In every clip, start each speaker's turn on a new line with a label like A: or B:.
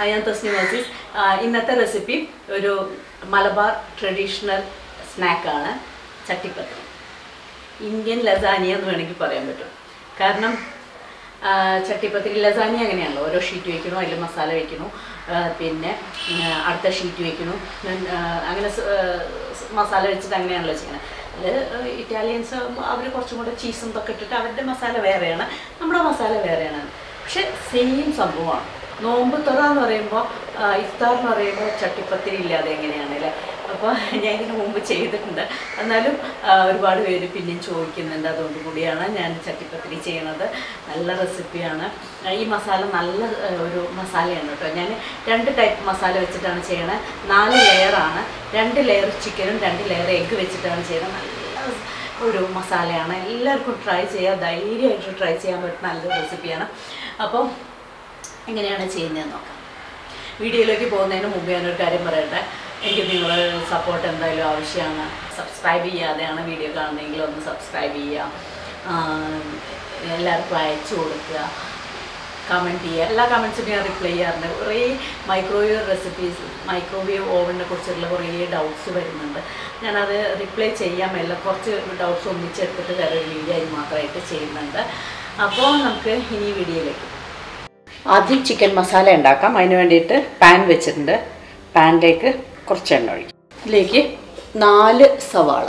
A: ആ, ഞാൻ തസ്നി മസീസ് ആ, ഇന്നത്തെ റെസിപ്പി ഒരു മലബാർ ട്രഡീഷണൽ സ്നാക്കാണ് ചട്ടിപ്പത്തി ഇന്ത്യൻ ലസാനിയ എന്ന് വേണമെങ്കിൽ പറയാൻ പറ്റും കാരണം ആ, ചട്ടിപ്പത്തിരി ലസാനിയ അങ്ങനെയാണല്ലോ ഓരോ ഷീറ്റ് വെക്കണു അതിൽ മസാല വെക്കണു ആ, പിന്നെ ആ, അടുത്ത ഷീറ്റ് വെക്കണു then, ആ, അങ്ങനെ സ്- ആ, സ് മസാല വെച്ചിട്ട് അങ്ങനെയാണല്ലോ ചെയ്യണത് അത് ഇറ്റാലിയൻസ് അവർ കുറച്ചും കൂടെ ചീസും ഇതൊക്കെ ഇട്ടിട്ട് അവരുടെ മസാല വേറെയാണ് നമ്മുടെ മസാല വേറെയാണ് പക്ഷെ സെയിം സംഭവമാണ് നോമ്പ് തുറ എന്ന് പറയുമ്പോൾ ഇഫ്താർ എന്ന് പറയുമ്പോൾ ചട്ടിപ്പത്തിരി ഇല്ലാതെ എങ്ങനെയാണ് അല്ലേ അപ്പോൾ ഞാൻ ഇതിന് മുമ്പ് ചെയ്തിട്ടുണ്ട് എന്നാലും ആ, ഒരുപാട് പേര് പിന്നെയും ചോദിക്കുന്നുണ്ട് അതുകൊണ്ട് കൂടിയാണ് ഞാൻ ചട്ടിപ്പത്തിരി ചെയ്യണത് നല്ല റെസിപ്പിയാണ് ഈ മസാല നല്ല ആ, ഒരു മസാലയാണ് കേട്ടോ ഞാൻ രണ്ട് ടൈപ്പ് മസാല വെച്ചിട്ടാണ് ചെയ്യണത് നാല് ലെയറാണ് രണ്ട് ലെയർ ചിക്കനും രണ്ട് ലെയർ എഗ്ഗ് വെച്ചിട്ടാണ് ചെയ്യണത് നല്ല ഒരു മസാലയാണ് എല്ലാവർക്കും ട്രൈ ചെയ്യാം ധൈര്യമായിട്ട് ട്രൈ ചെയ്യാൻ പറ്റുന്ന നല്ലൊരു റെസിപ്പിയാണ് അപ്പം എങ്ങനെയാണ് ചെയ്യുന്നതെന്ന് നോക്കാം വീഡിയോയിലേക്ക് പോകുന്നതിന് മുമ്പ് ഞാനൊരു കാര്യം പറയട്ടെ എനിക്ക് നിങ്ങളുടെ സപ്പോർട്ട് എന്തായാലും ആവശ്യമാണ് സബ്സ്ക്രൈബ് ചെയ്യാതെയാണ് വീഡിയോ കാണുന്നതെങ്കിൽ ഒന്ന് സബ്സ്ക്രൈബ് ചെയ്യുക ആഹ് എല്ലാവർക്കും അയച്ചു കൊടുക്കുക കമൻറ്റ് ചെയ്യുക എല്ലാ കമൻസിനും ഞാൻ റിപ്ലൈ ചെയ്യാറുണ്ട് കുറേ മൈക്രോവേവ് റെസിപ്പീസ് മൈക്രോവേവ് ഓവനെ കുറിച്ചുള്ള കുറേ ഡൗട്ട്സ് വരുന്നുണ്ട് ഞാനത് റിപ്ലൈ ചെയ്യാൻ മേല കുറച്ച് ഡൗട്ട്സ് ഒന്നിച്ചെടുത്തിട്ട് വേറെ ഒരു വീഡിയോ ആയി മാത്രമായിട്ട് ചെയ്യുന്നുണ്ട് അപ്പോൾ നമുക്ക് ഇനി വീഡിയോയിലേക്ക് ആദ്യം ചിക്കൻ മസാല ഉണ്ടാക്കാം അതിന് വേണ്ടിയിട്ട് പാൻ വെച്ചിട്ടുണ്ട് പാനിലേക്ക് കുറച്ച് എണ്ണ ഒഴിക്കും ഇതിലേക്ക് നാല് സവാള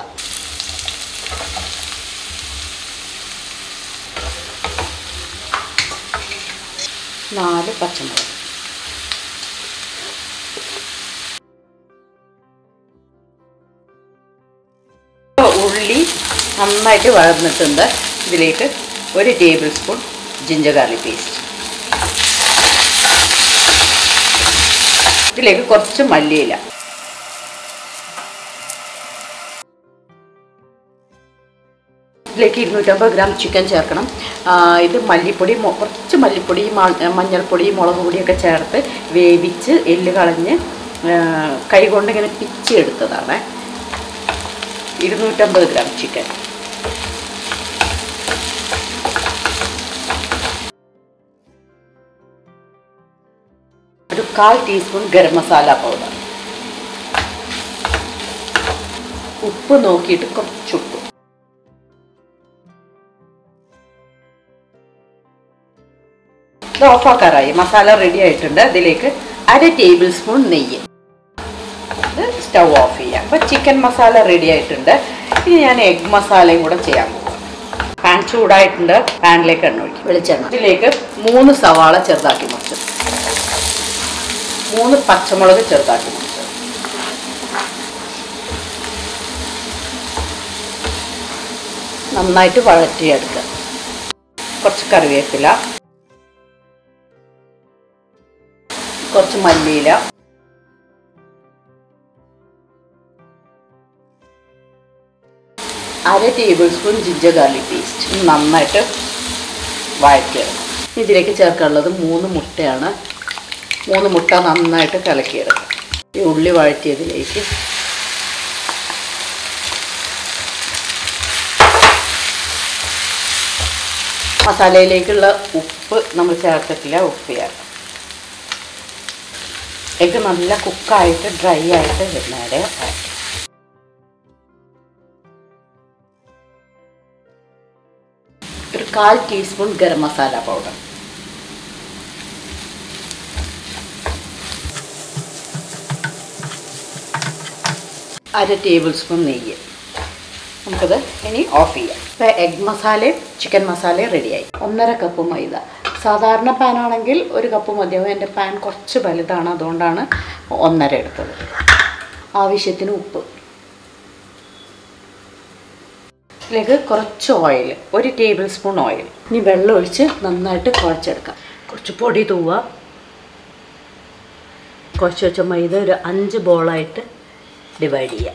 A: നാല് പച്ചമുളക് ഉള്ളി നന്നായിട്ട് വഴന്നിട്ടുണ്ട് ഇതിലേക്ക് ഒരു tablespoon ginger garlic paste ഇതിലേക്ക് കുറച്ച് മല്ലിയില ഇതിലേക്ക് ഇരുന്നൂറ്റമ്പത് ഗ്രാം ചിക്കൻ ചേർക്കണം ആ, ഇത് മല്ലിപ്പൊടി മൊ- കുറച്ച് മല്ലിപ്പൊടി മ- മഞ്ഞൾപ്പൊടി മുളക് പൊടിയൊക്കെ ചേർത്ത് വേവിച്ച് എല്ല് കളഞ്ഞ് ആ, കൈ കൊണ്ട് ഇങ്ങനെ പിച്ചി എടുത്തതാണ് ഇരുന്നൂറ്റമ്പത് ഗ്രാം ചിക്കൻ ഒരു കാൽ ടീസ്പൂൺ ഗരം മസാല പൗഡർ ഉപ്പ് നോക്കിയിട്ട് കുറച്ചുപ്പ് ഇത് ഓഫാക്കാറായി മസാല റെഡി ആയിട്ടുണ്ട് അതിലേക്ക് അര ടേബിൾ സ്പൂൺ നെയ്യ് ഇത് സ്റ്റൗ ഓഫ് ചെയ്യാം അപ്പോൾ ചിക്കൻ മസാല റെഡി ആയിട്ടുണ്ട് ഇനി ഞാൻ എഗ് മസാലയും കൂടെ ചെയ്യാൻ പോകും പാൻ ചൂടായിട്ടുണ്ട് പാനിലേക്ക് എണ്ണ ഒഴിക്കും വെളിച്ചെണ്ണ ഇതിലേക്ക് മൂന്ന് സവാള ചെറുതാക്കി മുറിച്ചു മൂന്ന് പച്ചമുളക് ചെറുതാക്കി മുറിച്ചു നന്നായിട്ട് വഴറ്റിയെടുക്കുക കുറച്ച് കറിവേപ്പില കുറച്ച് മല്ലിയില അര tablespoon ginger garlic paste നന്നായിട്ട് വഴറ്റിയെടുക്കും ഇതിലേക്ക് ചേർക്കാനുള്ളത് മൂന്ന് മുട്ടയാണ് മൂന്ന് മുട്ട നന്നായിട്ട് കലക്കിയെടുക്കും ഈ ഉള്ളി വഴറ്റിയതിലേക്ക് മസാലയിലേക്കുള്ള ഉപ്പ് നമ്മൾ ചേർത്തിട്ടില്ല ഉപ്പ് ചേർക്കാം എഗ് നല്ല കുക്കായിട്ട് ഡ്രൈ ആയിട്ട് വരുന്നവരെ വഴറ്റും ഒരു കാൽ ടീസ്പൂൺ ഗരം മസാല പൗഡർ അര ടേബിൾ സ്പൂൺ നെയ്യ് നമുക്കത് ഇനി ഓഫ് ചെയ്യാം ഇപ്പോൾ എഗ് മസാലയും ചിക്കൻ മസാലയും റെഡിയായി ഒന്നര കപ്പ് മൈദ സാധാരണ പാനാണെങ്കിൽ ഒരു കപ്പ് മതിയാവും എൻ്റെ പാൻ കുറച്ച് വലുതാണ് അതുകൊണ്ടാണ് ഒന്നര എടുത്തത് ആവശ്യത്തിന് ഉപ്പ് ഇതിലേക്ക് കുറച്ച് ഓയിൽ ഒരു ടേബിൾ സ്പൂൺ ഓയിൽ ഇനി വെള്ളം ഒഴിച്ച് നന്നായിട്ട് കുഴച്ചെടുക്കാം കുറച്ച് പൊടി തൂവുക കുഴച്ച് വെച്ച മൈദ ഒരു അഞ്ച് ബോളായിട്ട് ഡിവൈഡ് ചെയ്യാം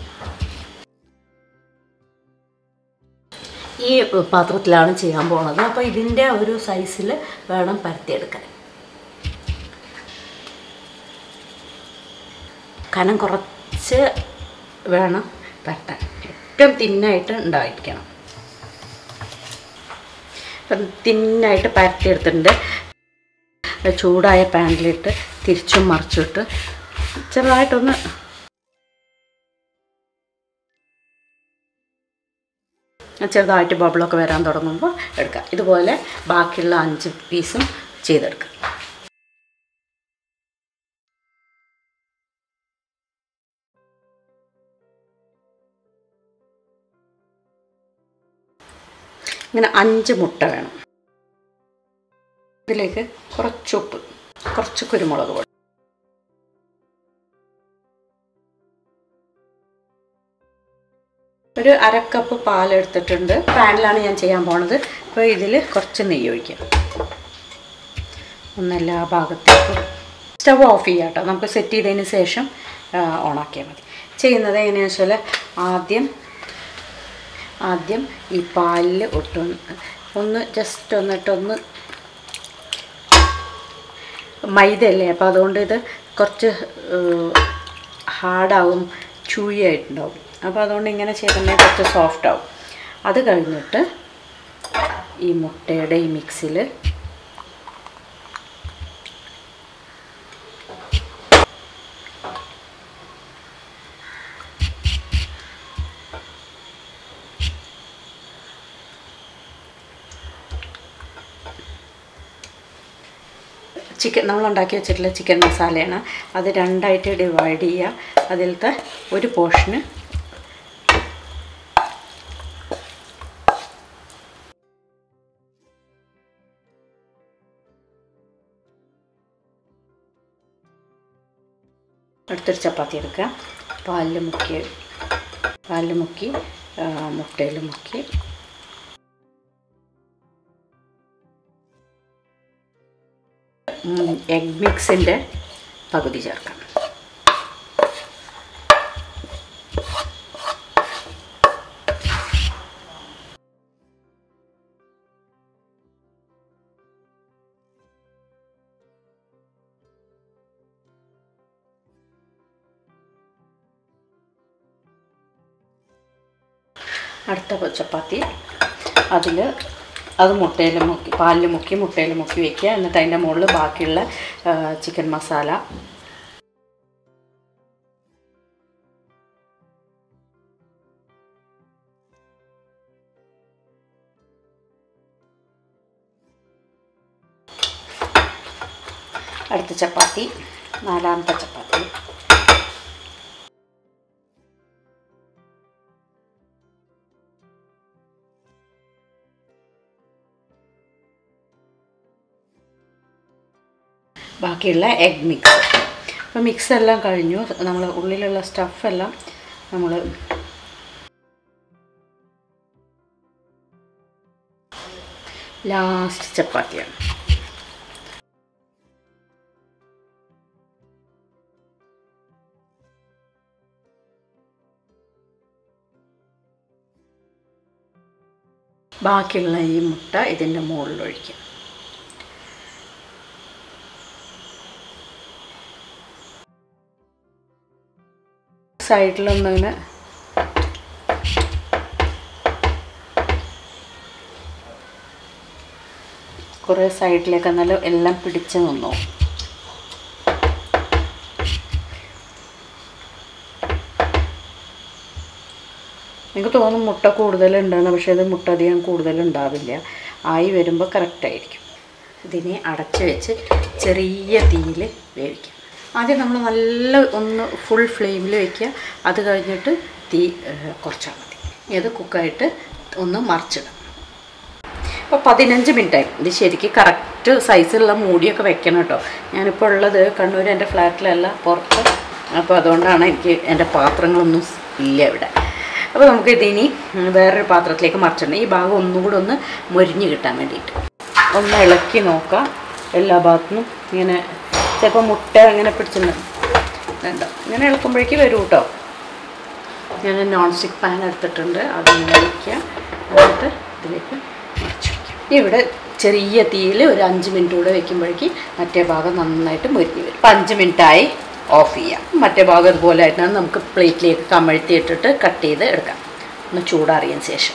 A: ഈ പാത്രത്തിലാണ് ചെയ്യാൻ പോണത് അപ്പോൾ ഇതിൻ്റെ ഒരു സൈസിൽ വേണം പരത്തിയെടുക്കാൻ കനം കുറച്ച് വേണം പരത്താൻ ഏറ്റവും തിന്നായിട്ട് ഉണ്ടായിരിക്കണം അപ്പം തിന്നായിട്ട് പരത്തിയെടുത്തിട്ടുണ്ട് ചൂടായ പാനിലിട്ട് തിരിച്ചും മറിച്ചിട്ട് ചെറുതായിട്ടൊന്ന് ചെറുതായിട്ട് ബബിളൊക്കെ വരാൻ തുടങ്ങുമ്പോൾ എടുക്കാം ഇതുപോലെ ബാക്കിയുള്ള അഞ്ച് പീസും ചെയ്തെടുക്കാം ഇങ്ങനെ അഞ്ച് മുട്ട വേണം ഇതിലേക്ക് കുറച്ച് ഉപ്പ് കുറച്ച് കുരുമുളക് പൊടി ഒരു അരക്കപ്പ് പാലെടുത്തിട്ടുണ്ട് പാനിലാണ് ഞാൻ ചെയ്യാൻ പോണത് അപ്പോൾ ഇതിൽ കുറച്ച് നെയ്യ് ഒഴിക്കാം ഒന്നെല്ലാ ഭാഗത്തേക്കും സ്റ്റവ് ഓഫ് ചെയ്യാം കേട്ടോ നമുക്ക് സെറ്റ് ചെയ്തതിന് ശേഷം ഓണാക്കിയാൽ മതി ചെയ്യുന്നത് എങ്ങനെയാണെന്ന് വെച്ചാൽ ആദ്യം ആദ്യം ഈ പാലിൽ ഒട്ടൊന്ന് ഒന്ന് ജസ്റ്റ് ഒന്നിട്ടൊന്ന് മൈദയല്ലേ അപ്പോൾ അതുകൊണ്ട് ഇത് കുറച്ച് ഹാർഡാവും ചൂയായിട്ടുണ്ടാവും അപ്പോൾ അതുകൊണ്ട് ഇങ്ങനെ ചെയ്തിട്ടുണ്ടെങ്കിൽ കുറച്ച് സോഫ്റ്റ് ആവും അത് കഴിഞ്ഞിട്ട് ഈ മുട്ടയുടെ ഈ മിക്സിൽ ചിക്കൻ നമ്മൾ ഉണ്ടാക്കി വെച്ചിട്ടുള്ള ചിക്കൻ മസാലയാണ് അത് രണ്ടായിട്ട് ഡിവൈഡ് ചെയ്യുക അതിലത്തെ ഒരു പോർഷന് അടുത്തൊരു ചപ്പാത്തി എടുക്കുക പാലിൽ മുക്കി പാലിൽ മുക്കി മുട്ടയിൽ മുക്കി എഗ് മിക്സിൻ്റെ പകുതി ചേർക്കാം അടുത്ത ചപ്പാത്തി അതിൽ അത് മുട്ടയിൽ മുക്കി പാലിൽ മുക്കി മുട്ടയിൽ മുക്കി വെക്കുക എന്നിട്ട് അതിൻ്റെ മുകളിൽ ബാക്കിയുള്ള ചിക്കൻ മസാല അടുത്ത ചപ്പാത്തി നാലാമത്തെ ചപ്പാത്തി ബാക്കിയുള്ള എഗ് മിക്സ് അപ്പോൾ മിക്സ് എല്ലാം കഴിഞ്ഞു നമ്മൾ ഉള്ളിലുള്ള സ്റ്റഫെല്ലാം നമ്മൾ ലാസ്റ്റ് ചപ്പാത്തിയാണ് ബാക്കിയുള്ള ഈ മുട്ട ഇതിൻ്റെ മുകളിൽ ഒഴിക്കാം സൈഡിലൊന്നിങ്ങനെ കുറേ സൈഡിലേക്ക് നല്ല എല്ലാം പിടിച്ച് നിന്നു എനിക്ക് തോന്നും മുട്ട കൂടുതലുണ്ടെന്ന് പക്ഷേ ഇത് മുട്ട അധികം കൂടുതലുണ്ടാവില്ല ആയി വരുമ്പോൾ കറക്റ്റായിരിക്കും ഇതിനെ അടച്ച് വെച്ച് ചെറിയ തീയിൽ വേവിക്കാം ആദ്യം നമ്മൾ നല്ല ഒന്ന് ഫുൾ ഫ്ലെയിമിൽ വയ്ക്കുക അത് കഴിഞ്ഞിട്ട് തീ കുറച്ചാൽ മതി ഇത് കുക്കായിട്ട് ഒന്ന് മറിച്ചിടാം അപ്പോൾ പതിനഞ്ച് മിനിറ്റായി ഇത് ശരിക്കും കറക്റ്റ് സൈസിലുള്ള മൂടിയൊക്കെ വെക്കണം കേട്ടോ ഞാനിപ്പോൾ ഉള്ളത് കണ്ണൂർ എൻ്റെ ഫ്ലാറ്റിലല്ല പുറത്ത് അപ്പോൾ അതുകൊണ്ടാണ് എനിക്ക് എൻ്റെ പാത്രങ്ങളൊന്നും ഇല്ല ഇവിടെ അപ്പോൾ നമുക്ക് ഇതിനി വേറൊരു പാത്രത്തിലേക്ക് മറിച്ചിടണം ഈ ഭാഗം ഒന്നും കൂടെ ഒന്ന് മൊരിഞ്ഞ് കിട്ടാൻ വേണ്ടിയിട്ട് ഒന്ന് ഇളക്കി നോക്കാം എല്ലാ ഭാഗത്തുനിന്നും ഇങ്ങനെ ചിലപ്പോൾ മുട്ട ഇങ്ങനെ പിടിച്ചിട്ടുണ്ട് വേണ്ട ഇങ്ങനെ ഇളക്കുമ്പോഴേക്ക് വരും കേട്ടോ ഞാൻ നോൺ സ്റ്റിക്ക് പാൻ എടുത്തിട്ടുണ്ട് അതിങ്ങനെ വയ്ക്കുക എന്നിട്ട് ഇതിലേക്ക് മറിച്ച് വയ്ക്കാം ഇവിടെ ചെറിയ തീയിൽ ഒരു അഞ്ച് മിനിറ്റ് കൂടെ വെക്കുമ്പോഴേക്ക് മറ്റേ ഭാഗം നന്നായിട്ട് മുരിഞ്ഞ് വരും അപ്പം അഞ്ച് മിനിറ്റായി ഓഫ് ചെയ്യാം മറ്റേ ഭാഗം ഇതുപോലെ ആയിട്ടാണ് നമുക്ക് പ്ലേറ്റിലേക്ക് കമഴ്ത്തി ഇട്ടിട്ട് കട്ട് ചെയ്ത് എടുക്കാം ഒന്ന് ചൂടാറിയതിന് ശേഷം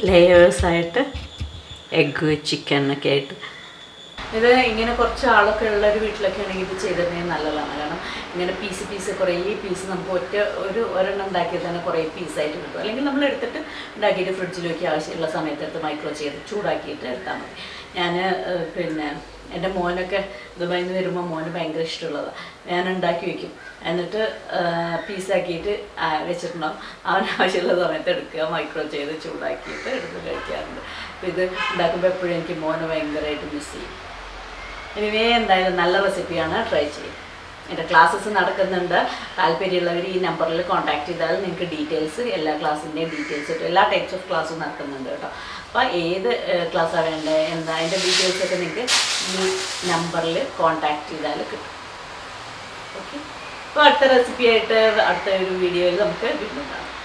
A: ലെയേഴ്സായിട്ട് എഗ്ഗ് ചിക്കൻ ഒക്കെ ആയിട്ട് ഇത് ഇങ്ങനെ കുറച്ച് ആളൊക്കെ ഉള്ള ഒരു വീട്ടിലൊക്കെ ആണെങ്കിൽ ഇത് ചെയ്തിട്ടുണ്ടെങ്കിൽ നല്ലതാണ് കാരണം ഇങ്ങനെ പീസ് പീസ് കുറേ പീസ് നമുക്ക് ഒറ്റ ഒരു ഒരെണ്ണം ഉണ്ടാക്കിയാൽ തന്നെ കുറേ പീസായിട്ട് കിട്ടും അല്ലെങ്കിൽ നമ്മൾ എടുത്തിട്ട് ഉണ്ടാക്കിയിട്ട് ഫ്രിഡ്ജിൽ വെക്കി ആവശ്യമുള്ള സമയത്ത് എടുത്ത് മൈക്രോ ചെയ്ത് ചൂടാക്കിയിട്ട് എടുത്താൽ മതി ഞാൻ പിന്നെ എൻ്റെ മോനൊക്കെ ദുബായിൽ നിന്ന് വരുമ്പോൾ മോന് ഭയങ്കര ഇഷ്ടമുള്ളതാണ് ഞാൻ ഉണ്ടാക്കി വെക്കും എന്നിട്ട് പീസാക്കിയിട്ട് വെച്ചിട്ടുണ്ടാവും അവന് ആവശ്യമുള്ള സമയത്ത് എടുക്കുക മൈക്രോ ചെയ്ത് ചൂടാക്കിയിട്ട് എടുത്ത് കഴിക്കാറുണ്ട് അപ്പോൾ ഇത് ഉണ്ടാക്കുമ്പോൾ എപ്പോഴും എനിക്ക് മോനെ ഭയങ്കരമായിട്ട് മിസ് ചെയ്യും എനിവേ എന്തായാലും നല്ല റെസിപ്പിയാണ് ട്രൈ ചെയ്യും എൻ്റെ ക്ലാസ്സസ് നടക്കുന്നുണ്ട് താല്പര്യമുള്ളവർ ഈ നമ്പറിൽ കോൺടാക്ട് ചെയ്താൽ നിങ്ങൾക്ക് ഡീറ്റെയിൽസ് എല്ലാ ക്ലാസ്സിൻ്റെയും ഡീറ്റെയിൽസ് കിട്ടും എല്ലാ ടൈപ്സ് ഓഫ് ക്ലാസ്സും നടക്കുന്നുണ്ട് കേട്ടോ അപ്പോൾ ഏത് ക്ലാസ്സാണ് വേണ്ടത് എന്താ അതിൻ്റെ ഡീറ്റെയിൽസൊക്കെ നിങ്ങൾക്ക് ഈ നമ്പറിൽ കോൺടാക്ട് ചെയ്താൽ കിട്ടും ഓക്കെ അപ്പോൾ അടുത്ത റെസിപ്പി ആയിട്ട് അടുത്ത ഒരു വീഡിയോയിൽ നമുക്ക് വീണ്ടും കാണാം